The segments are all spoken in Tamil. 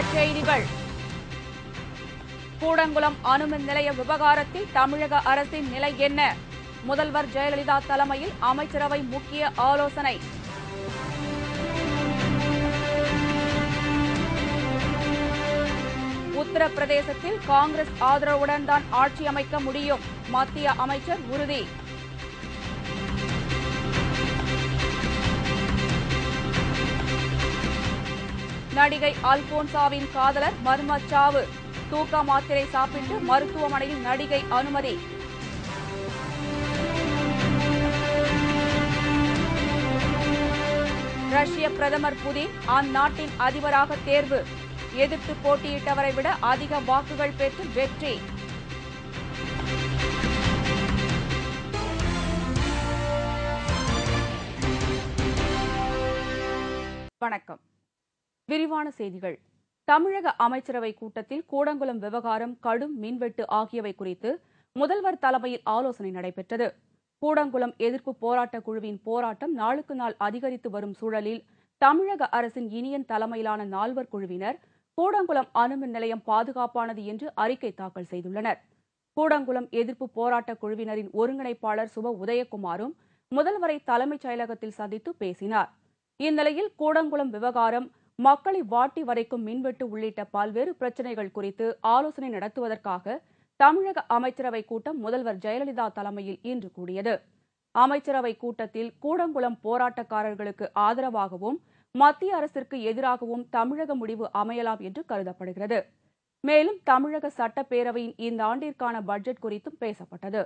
செய்திகள் கூடங்குளம் அணுமின் நிலைய விவகாரத்தில் தமிழக அரசின் நிலை என்ன முதல்வர் ஜெயலலிதா தலைமையில் அமைச்சரவை முக்கிய ஆலோசனை உத்தரப்பிரதேசத்தில் காங்கிரஸ் ஆதரவுடன் தான் ஆட்சி அமைக்க முடியும் மத்திய அமைச்சர் உறுதி நடிகை அல்போன்சாவின் காதலர் மர்மச்சாவு தூக்க மாத்திரை சாப்பிட்டு மருத்துவமனையில் நடிகை அனுமதி ரஷ்ய பிரதமர் புதின் அந்நாட்டின் அதிபராக தேர்வு எதிர்த்து போட்டியிட்டவரை விட அதிக வாக்குகள் பெற்று வெற்றி வணக்கம் விரிவான செய்திகள் தமிழக அமைச்சரவை கூட்டத்தில் கூடங்குளம் விவகாரம் கடும் மின்வெட்டு ஆகியவை குறித்து முதல்வர் தலைமையில் ஆலோசனை நடைபெற்றது கூடங்குளம் எதிர்ப்பு போராட்டக் குழுவின் போராட்டம் நாளுக்கு நாள் அதிகரித்து வரும் சூழலில் தமிழக அரசின் இனியன் தலைமையிலான நால்வர் குழுவினர் கூடங்குளம் அணுமின் நிலையம் பாதுகாப்பானது என்று அறிக்கை தாக்கல் செய்துள்ளனர் கூடங்குளம் எதிர்ப்பு போராட்டக் குழுவினரின் ஒருங்கிணைப்பாளர் சுப உதயகுமாரும் முதல்வரை தலைமைச் செயலகத்தில் சந்தித்து பேசினார் இந்நிலையில் கூடங்குளம் விவகாரம் மக்களை வாட்டி வரைக்கும் மின்வெட்டு உள்ளிட்ட பல்வேறு பிரச்சினைகள் குறித்து ஆலோசனை நடத்துவதற்காக தமிழக அமைச்சரவை கூட்டம் முதல்வர் ஜெயலலிதா தலைமையில் இன்று கூடியது அமைச்சரவை கூட்டத்தில் கூடங்குளம் போராட்டக்காரர்களுக்கு ஆதரவாகவும் மத்திய அரசிற்கு எதிராகவும் தமிழக முடிவு அமையலாம் என்று கருதப்படுகிறது மேலும் தமிழக சட்டப்பேரவையின் இந்த ஆண்டிற்கான பட்ஜெட் குறித்தும் பேசப்பட்டது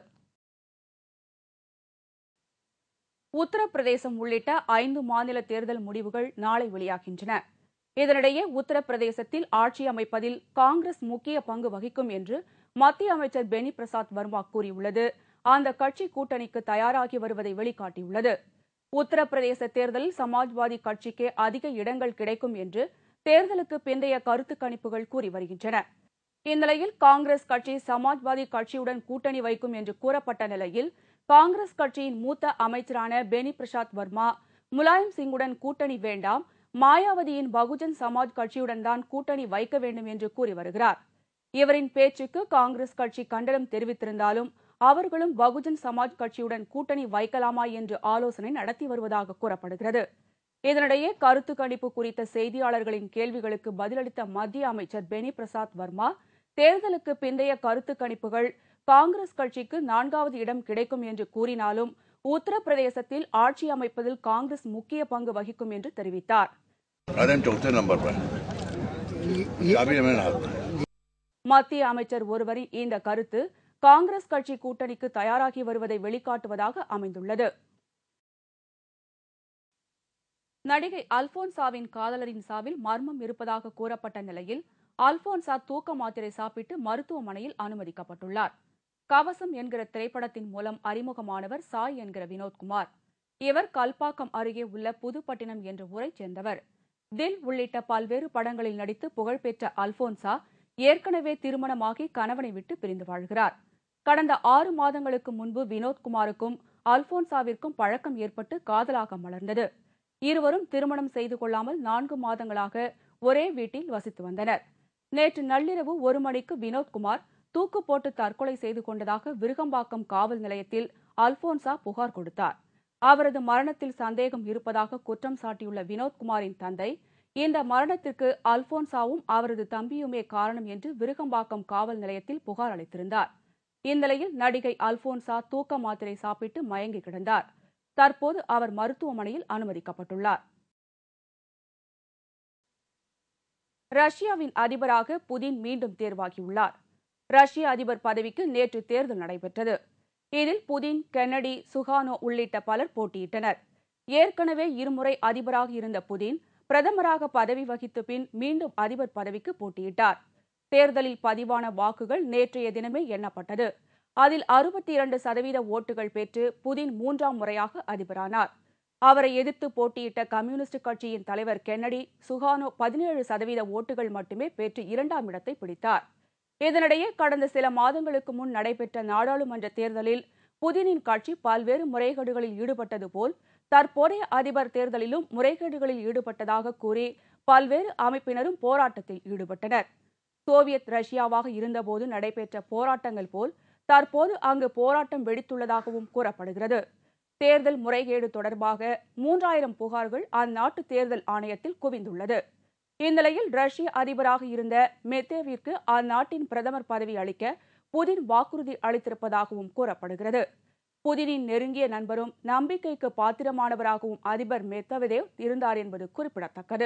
உத்தரப்பிரதேசம் உள்ளிட்ட ஐந்து மாநில தேர்தல் முடிவுகள் நாளை வெளியாகின்றன இதனிடையே உத்தரப்பிரதேசத்தில் ஆட்சி அமைப்பதில் காங்கிரஸ் முக்கிய பங்கு வகிக்கும் என்று மத்திய அமைச்சர் பெனி பிரசாத் வர்மா கூறியுள்ளது அந்த கட்சி கூட்டணிக்கு தயாராகி வருவதை வெளிக்காட்டியுள்ளது உத்தரப்பிரதேச தேர்தலில் சமாஜ்வாதி கட்சிக்கே அதிக இடங்கள் கிடைக்கும் என்று தேர்தலுக்கு பிந்தைய கருத்து கணிப்புகள் கூறி வருகின்றன இந்நிலையில் காங்கிரஸ் கட்சி சமாஜ்வாதி கட்சியுடன் கூட்டணி வைக்கும் என்று கூறப்பட்ட நிலையில் காங்கிரஸ் கட்சியின் மூத்த அமைச்சரான பெனி பிரசாத் வர்மா முலாயம் சிங்குடன் கூட்டணி வேண்டாம் மாயாவதியின் பகுஜன் சமாஜ் கட்சியுடன் தான் கூட்டணி வைக்க வேண்டும் என்று கூறி வருகிறார் இவரின் பேச்சுக்கு காங்கிரஸ் கட்சி கண்டனம் தெரிவித்திருந்தாலும் அவர்களும் பகுஜன் சமாஜ் கட்சியுடன் கூட்டணி வைக்கலாமா என்று ஆலோசனை நடத்தி வருவதாக கூறப்படுகிறது இதனிடையே கருத்து கணிப்பு குறித்த செய்தியாளர்களின் கேள்விகளுக்கு பதிலளித்த மத்திய அமைச்சர் பெனி பிரசாத் வர்மா தேர்தலுக்கு பிந்தைய கருத்து கணிப்புகள் காங்கிரஸ் கட்சிக்கு நான்காவது இடம் கிடைக்கும் என்று கூறினாலும் உத்தரப்பிரதேசத்தில் ஆட்சி அமைப்பதில் காங்கிரஸ் முக்கிய பங்கு வகிக்கும் என்று தெரிவித்தார் अरे हम चौथे नंबर पर अभी हमें हाथ में மத்திய அமைச்சர் ஒருவரின் இந்த கருத்து காங்கிரஸ் கட்சி கூட்டணிக்கு தயாராகி வருவதை வெளிக்காட்டுவதாக அமைந்துள்ளது நடிகை அல்போன்சாவின் காதலரின் சாவில் மர்மம் இருப்பதாக கூறப்பட்ட நிலையில் அல்போன்சா தூக்க மாத்திரை சாப்பிட்டு மருத்துவமனையில் அனுமதிக்கப்பட்டுள்ளார் கவசம் என்கிற திரைப்படத்தின் மூலம் அறிமுகமானவர் சாய் என்கிற வினோத்குமார் இவர் கல்பாக்கம் அருகே உள்ள புதுப்பட்டினம் என்ற ஊரைச் சேர்ந்தவர் தில் உள்ளிட்ட பல்வேறு படங்களில் நடித்து புகழ்பெற்ற அல்போன்சா ஏற்கனவே திருமணமாகி கணவனை விட்டு பிரிந்து வாழ்கிறார் கடந்த ஆறு மாதங்களுக்கு முன்பு வினோத்குமாருக்கும் அல்போன்சாவிற்கும் பழக்கம் ஏற்பட்டு காதலாக மலர்ந்தது இருவரும் திருமணம் செய்து கொள்ளாமல் நான்கு மாதங்களாக ஒரே வீட்டில் வசித்து வந்தனர் நேற்று நள்ளிரவு ஒரு மணிக்கு வினோத்குமார் தூக்கு போட்டு தற்கொலை செய்து கொண்டதாக விருகம்பாக்கம் காவல் நிலையத்தில் அல்போன்சா புகார் கொடுத்தார் அவரது மரணத்தில் சந்தேகம் இருப்பதாக குற்றம் சாட்டியுள்ள வினோத்குமாரின் தந்தை இந்த மரணத்திற்கு அல்போன்சாவும் அவரது தம்பியுமே காரணம் என்று விருகம்பாக்கம் காவல் நிலையத்தில் புகார் அளித்திருந்தார் இந்நிலையில் நடிகை அல்போன்சா தூக்க மாத்திரை சாப்பிட்டு மயங்கி கிடந்தார் தற்போது அவர் மருத்துவமனையில் அனுமதிக்கப்பட்டுள்ளார் ரஷ்யாவின் அதிபராக புதின் மீண்டும் தேர்வாகியுள்ளார் ரஷ்ய அதிபர் பதவிக்கு நேற்று தேர்தல் நடைபெற்றது இதில் புதின் கென்னடி சுகானோ உள்ளிட்ட பலர் போட்டியிட்டனர் ஏற்கனவே இருமுறை அதிபராக இருந்த புதின் பிரதமராக பதவி வகித்த பின் மீண்டும் அதிபர் பதவிக்கு போட்டியிட்டார் தேர்தலில் பதிவான வாக்குகள் நேற்றைய தினமே எண்ணப்பட்டது அதில் அறுபத்தி இரண்டு சதவீத ஓட்டுகள் பெற்று புதின் மூன்றாம் முறையாக அதிபரானார் அவரை எதிர்த்து போட்டியிட்ட கம்யூனிஸ்ட் கட்சியின் தலைவர் கென்னடி சுகானோ பதினேழு சதவீத ஓட்டுகள் மட்டுமே பெற்று இரண்டாம் இடத்தை பிடித்தார் இதனிடையே கடந்த சில மாதங்களுக்கு முன் நடைபெற்ற நாடாளுமன்ற தேர்தலில் புதினின் கட்சி பல்வேறு முறைகேடுகளில் ஈடுபட்டது போல் தற்போதைய அதிபர் தேர்தலிலும் முறைகேடுகளில் ஈடுபட்டதாக கூறி பல்வேறு அமைப்பினரும் போராட்டத்தில் ஈடுபட்டனர் சோவியத் ரஷ்யாவாக இருந்தபோது நடைபெற்ற போராட்டங்கள் போல் தற்போது அங்கு போராட்டம் வெடித்துள்ளதாகவும் கூறப்படுகிறது தேர்தல் முறைகேடு தொடர்பாக மூன்றாயிரம் புகார்கள் அந்நாட்டு தேர்தல் ஆணையத்தில் குவிந்துள்ளது இந்நிலையில் ரஷ்ய அதிபராக இருந்த மெத்தேவிற்கு அந்நாட்டின் பிரதமர் பதவி அளிக்க புதின் வாக்குறுதி அளித்திருப்பதாகவும் கூறப்படுகிறது புதினின் நெருங்கிய நண்பரும் நம்பிக்கைக்கு பாத்திரமானவராகவும் அதிபர் மெத்தவதேவ் இருந்தார் என்பது குறிப்பிடத்தக்கது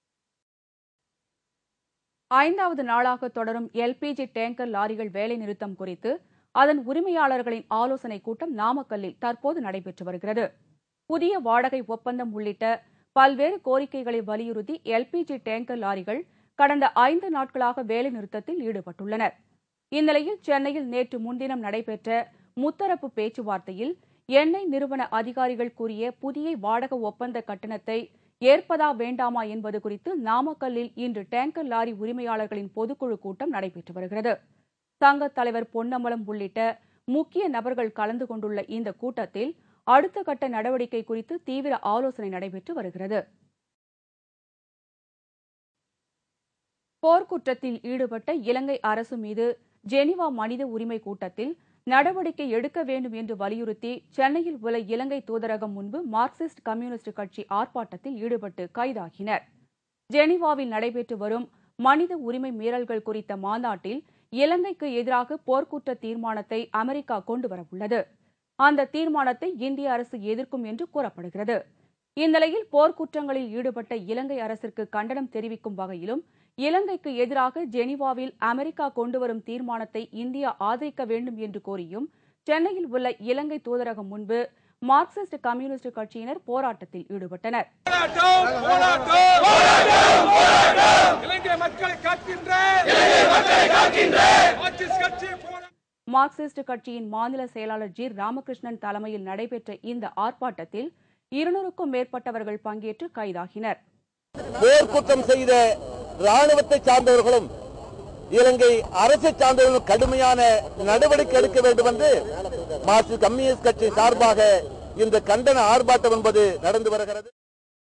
ஐந்தாவது நாளாக தொடரும் எல்பிஜி டேங்கர் லாரிகள் வேலைநிறுத்தம் குறித்து அதன் உரிமையாளர்களின் ஆலோசனைக் கூட்டம் நாமக்கல்லில் தற்போது நடைபெற்று வருகிறது புதிய வாடகை ஒப்பந்தம் உள்ளிட்ட பல்வேறு கோரிக்கைகளை வலியுறுத்தி எல்பிஜி டேங்கர் லாரிகள் கடந்த ஐந்து நாட்களாக வேலைநிறுத்தத்தில் ஈடுபட்டுள்ளனர் இந்நிலையில் சென்னையில் நேற்று முன்தினம் நடைபெற்ற முத்தரப்பு பேச்சுவார்த்தையில் எண்ணெய் நிறுவன அதிகாரிகள் கூறிய புதிய வாடகை ஒப்பந்த கட்டணத்தை ஏற்பதா வேண்டாமா என்பது குறித்து நாமக்கல்லில் இன்று டேங்கர் லாரி உரிமையாளர்களின் பொதுக்குழு கூட்டம் நடைபெற்று வருகிறது சங்கத் தலைவர் பொன்னம்பலம் உள்ளிட்ட முக்கிய நபர்கள் கலந்து கொண்டுள்ள இந்த கூட்டத்தில் அடுத்த கட்ட நடவடிக்கை குறித்து தீவிர ஆலோசனை நடைபெற்று வருகிறது போர்க்குற்றத்தில் ஈடுபட்ட இலங்கை அரசு மீது ஜெனிவா மனித உரிமை கூட்டத்தில் நடவடிக்கை எடுக்க வேண்டும் என்று வலியுறுத்தி சென்னையில் உள்ள இலங்கை தூதரகம் முன்பு மார்க்சிஸ்ட் கம்யூனிஸ்ட் கட்சி ஆர்ப்பாட்டத்தில் ஈடுபட்டு கைதாகினர் ஜெனிவாவில் நடைபெற்று வரும் மனித உரிமை மீறல்கள் குறித்த மாநாட்டில் இலங்கைக்கு எதிராக போர்க்குற்ற தீர்மானத்தை அமெரிக்கா கொண்டுவரவுள்ளது அந்த தீர்மானத்தை இந்திய அரசு எதிர்க்கும் என்று கூறப்படுகிறது இந்நிலையில் போர்க்குற்றங்களில் ஈடுபட்ட இலங்கை அரசிற்கு கண்டனம் தெரிவிக்கும் வகையிலும் இலங்கைக்கு எதிராக ஜெனீவாவில் அமெரிக்கா கொண்டுவரும் தீர்மானத்தை இந்தியா ஆதரிக்க வேண்டும் என்று கோரியும் சென்னையில் உள்ள இலங்கை தூதரகம் முன்பு மார்க்சிஸ்ட் கம்யூனிஸ்ட் கட்சியினர் போராட்டத்தில் ஈடுபட்டனர் போராட்டம் போராட்டம் இலங்கை மக்களை காக்கின்ற மார்க்சிஸ்ட் கட்சி போராட்டம் மார்க்சிஸ்ட் கட்சியின் மாநில செயலாளர் ஜி ராமகிருஷ்ணன் தலைமையில் நடைபெற்ற இந்த ஆர்ப்பாட்டத்தில் இருநூறுக்கும் மேற்பட்டவர்கள் பங்கேற்று கைதாகினர் போர்க்குற்றம் செய்த ராணுவத்தை சார்ந்தவர்களும் இலங்கை அரசை சார்ந்தவர்களும் கடுமையான நடவடிக்கை எடுக்க வேண்டும் என்று மார்க்சிஸ்ட் கம்யூனிஸ்ட் கட்சி சார்பாக இந்த கண்டன ஆர்ப்பாட்டம் என்பது நடந்து வருகிறது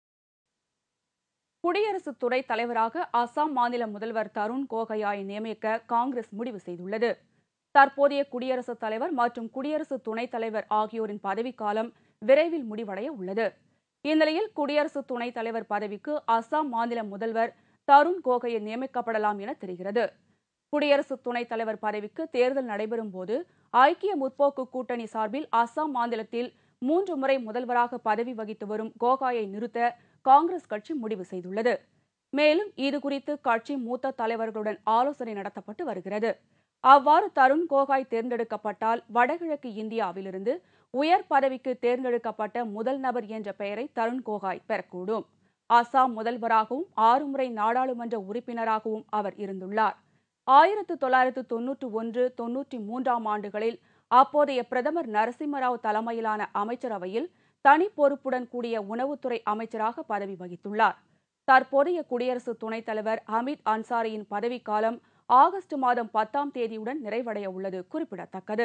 குடியரசு துணைத் தலைவராக அசாம் மாநில முதல்வர் தருண் கோகையாயை நியமிக்க காங்கிரஸ் முடிவு செய்துள்ளது தற்போதைய குடியரசுத் தலைவர் மற்றும் குடியரசு துணைத் தலைவர் ஆகியோரின் பதவிக்காலம் விரைவில் முடிவடைய உள்ளது இந்நிலையில் குடியரசு துணைத் தலைவர் பதவிக்கு அசாம் மாநில முதல்வர் தருண் கோகையை நியமிக்கப்படலாம் என தெரிகிறது குடியரசு துணைத் தலைவர் பதவிக்கு தேர்தல் நடைபெறும் போது ஐக்கிய முற்போக்கு கூட்டணி சார்பில் அசாம் மாநிலத்தில் மூன்று முறை முதல்வராக பதவி வகித்து வரும் கோகாயை நிறுத்த காங்கிரஸ் கட்சி முடிவு செய்துள்ளது மேலும் இதுகுறித்து கட்சி மூத்த தலைவர்களுடன் ஆலோசனை நடத்தப்பட்டு வருகிறது அவ்வாறு தருண் கோகாய் தேர்ந்தெடுக்கப்பட்டால் வடகிழக்கு இந்தியாவிலிருந்து உயர் பதவிக்கு தேர்ந்தெடுக்கப்பட்ட முதல் நபர் என்ற பெயரை தருண் கோகாய் பெறக்கூடும் அசாம் முதல்வராகவும் ஆறு முறை நாடாளுமன்ற உறுப்பினராகவும் அவர் இருந்துள்ளார் ஆயிரத்து தொள்ளாயிரத்து தொன்னூற்று ஒன்று தொன்னூற்றி மூன்றாம் ஆண்டுகளில் அப்போதைய பிரதமர் நரசிம்மராவ் தலைமையிலான அமைச்சரவையில் தனி பொறுப்புடன் கூடிய உணவுத்துறை அமைச்சராக பதவி வகித்துள்ளார் தற்போதைய குடியரசு துணைத் தலைவர் ஹமீத் அன்சாரியின் பதவிக்காலம் ஆகஸ்ட் மாதம் பத்தாம் தேதியுடன் நிறைவடைய உள்ளது குறிப்பிடத்தக்கது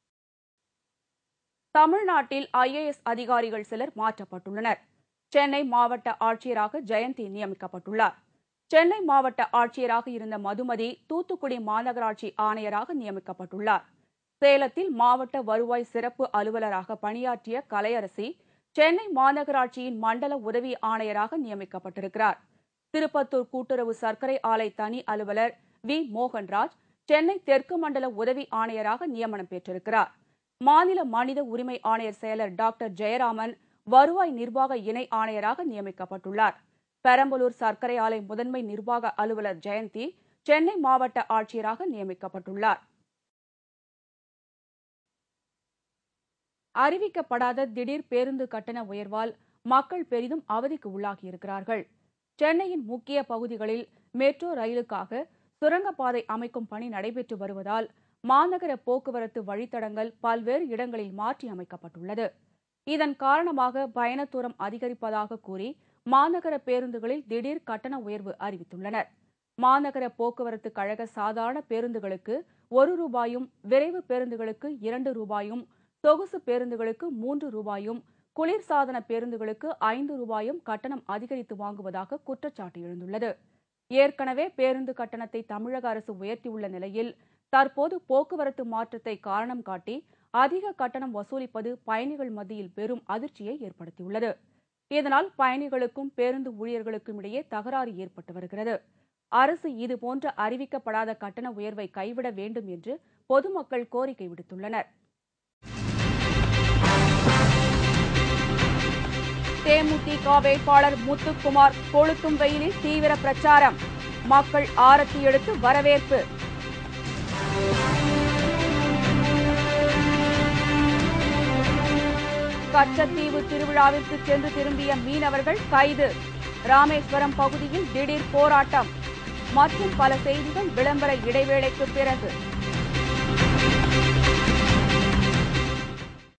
தமிழ்நாட்டில் ஐஏஎஸ் அதிகாரிகள் சிலர் மாற்றப்பட்டுள்ளனர் சென்னை மாவட்ட ஆட்சியராக ஜெயந்தி நியமிக்கப்பட்டுள்ளார் சென்னை மாவட்ட ஆட்சியராக இருந்த மதுமதி தூத்துக்குடி மாநகராட்சி ஆணையராக நியமிக்கப்பட்டுள்ளார் சேலத்தில் மாவட்ட வருவாய் சிறப்பு அலுவலராக பணியாற்றிய கலையரசி சென்னை மாநகராட்சியின் மண்டல உதவி ஆணையராக நியமிக்கப்பட்டிருக்கிறார் திருப்பத்தூர் கூட்டுறவு சர்க்கரை ஆலை தனி அலுவலர் வி மோகன்ராஜ் சென்னை தெற்கு மண்டல உதவி ஆணையராக நியமனம் பெற்றிருக்கிறார் மாநில மனித உரிமை ஆணையர் செயலர் டாக்டர் ஜெயராமன் வருவாய் நிர்வாக இணை ஆணையராக நியமிக்கப்பட்டுள்ளார் பெரம்பலூர் சர்க்கரை ஆலை முதன்மை நிர்வாக அலுவலர் ஜெயந்தி சென்னை மாவட்ட ஆட்சியராக நியமிக்கப்பட்டுள்ளார் அறிவிக்கப்படாத திடீர் பேருந்து கட்டண உயர்வால் மக்கள் பெரிதும் அவதிக்கு உள்ளாகியிருக்கிறார்கள் சென்னையின் முக்கிய பகுதிகளில் மெட்ரோ ரயிலுக்காக சுரங்கப்பாதை அமைக்கும் பணி நடைபெற்று வருவதால் மாநகர போக்குவரத்து வழித்தடங்கள் பல்வேறு இடங்களில் மாற்றி அமைக்கப்பட்டுள்ளது இதன் காரணமாக பயண தூரம் அதிகரிப்பதாக கூறி மாநகர பேருந்துகளில் திடீர் கட்டண உயர்வு அறிவித்துள்ளனர் மாநகர போக்குவரத்து கழக சாதாரண பேருந்துகளுக்கு ஒரு ரூபாயும் விரைவு பேருந்துகளுக்கு இரண்டு ரூபாயும் சொகுசு பேருந்துகளுக்கு மூன்று ரூபாயும் குளிர்சாதன பேருந்துகளுக்கு ஐந்து ரூபாயும் கட்டணம் அதிகரித்து வாங்குவதாக குற்றச்சாட்டு எழுந்துள்ளது ஏற்கனவே பேருந்து கட்டணத்தை தமிழக அரசு உயர்த்தியுள்ள நிலையில் தற்போது போக்குவரத்து மாற்றத்தை காரணம் காட்டி அதிக கட்டணம் வசூலிப்பது பயணிகள் மத்தியில் பெரும் அதிர்ச்சியை ஏற்படுத்தியுள்ளது இதனால் பயணிகளுக்கும் பேருந்து ஊழியர்களுக்கும் இடையே தகராறு ஏற்பட்டு வருகிறது அரசு இதுபோன்ற அறிவிக்கப்படாத கட்டண உயர்வை கைவிட வேண்டும் என்று பொதுமக்கள் கோரிக்கை விடுத்துள்ளனர் தேமுதிக வேட்பாளர் முத்துக்குமார் கொளுத்தும் வெயிலில் தீவிர பிரச்சாரம் மக்கள் ஆரத்தி எடுத்து வரவேற்பு கச்சத்தீவு திருவிழாவிற்கு சென்று திரும்பிய மீனவர்கள் கைது ராமேஸ்வரம் பகுதியில் திடீர் போராட்டம் மற்றும் பல செய்திகள் விளம்பர இடைவேளைக்கு பிறகு